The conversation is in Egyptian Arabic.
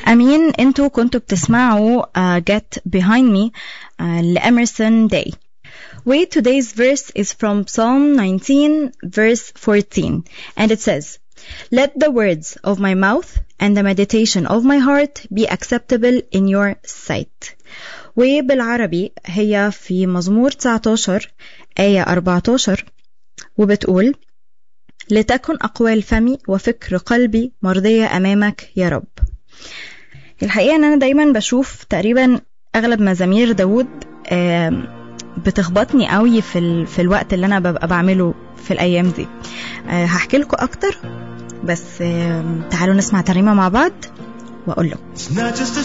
أمين انتوا كنتوا بتسمعوا uh, Get Behind Me uh, لأمرسون داي Wait, today's verse is from Psalm 19, verse 14, and it says, Let the words of my mouth and the meditation of my heart be acceptable in your sight. وبالعربي هي في مزمور 19 آية 14 وبتقول لتكن أقوال فمي وفكر قلبي مرضية أمامك يا رب الحقيقة أن أنا دايما بشوف تقريبا أغلب مزامير داود بتخبطني قوي في, ال... في الوقت اللي أنا ببقى بعمله في الأيام دي هحكي لكم أكتر بس تعالوا نسمع ترنيمة مع بعض وأقول لكم It's not just a